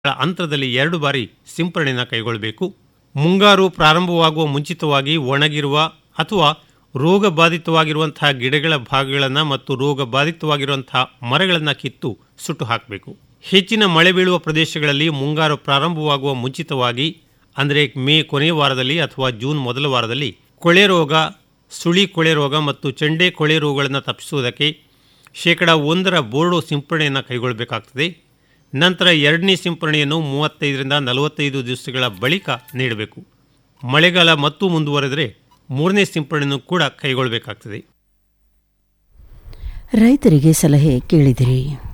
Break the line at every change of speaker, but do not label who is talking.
ಅಂತರದಲ್ಲಿ ಎರಡು ಬಾರಿ ಸಿಂಪರಣೆಯನ್ನು ಕೈಗೊಳ್ಳಬೇಕು ಮುಂಗಾರು ಪ್ರಾರಂಭವಾಗುವ ಮುಂಚಿತವಾಗಿ ಒಣಗಿರುವ ಅಥವಾ ರೋಗ ಬಾಧಿತವಾಗಿರುವಂತಹ ಗಿಡಗಳ ಭಾಗಗಳನ್ನು ಮತ್ತು ರೋಗ ಬಾಧಿತವಾಗಿರುವಂತಹ ಮರಗಳನ್ನು ಕಿತ್ತು ಸುಟ್ಟು ಹಾಕಬೇಕು ಹೆಚ್ಚಿನ ಮಳೆ ಬೀಳುವ ಪ್ರದೇಶಗಳಲ್ಲಿ ಮುಂಗಾರು ಪ್ರಾರಂಭವಾಗುವ ಮುಂಚಿತವಾಗಿ ಅಂದರೆ ಮೇ ಕೊನೆಯ ವಾರದಲ್ಲಿ ಅಥವಾ ಜೂನ್ ಮೊದಲ ವಾರದಲ್ಲಿ ಕೊಳೆ ರೋಗ ಸುಳಿ ಕೊಳೆ ರೋಗ ಮತ್ತು ಚೆಂಡೆ ಕೊಳೆ ರೋಗಗಳನ್ನು ತಪ್ಪಿಸುವುದಕ್ಕೆ ಶೇಕಡ ಒಂದರ ಬೋರ್ಡೋ ಸಿಂಪರಣೆಯನ್ನು ಕೈಗೊಳ್ಳಬೇಕಾಗ್ತದೆ ನಂತರ ಎರಡನೇ ಸಿಂಪರಣೆಯನ್ನು ಮೂವತ್ತೈದರಿಂದ ನಲವತ್ತೈದು ದಿವಸಗಳ ಬಳಿಕ ನೀಡಬೇಕು ಮಳೆಗಾಲ ಮತ್ತು ಮುಂದುವರೆದರೆ ಮೂರನೇ ಸಿಂಪರಣೆಯನ್ನು ಕೂಡ ಕೈಗೊಳ್ಳಬೇಕಾಗ್ತದೆ
ರೈತರಿಗೆ ಸಲಹೆ ಕೇಳಿದಿರಿ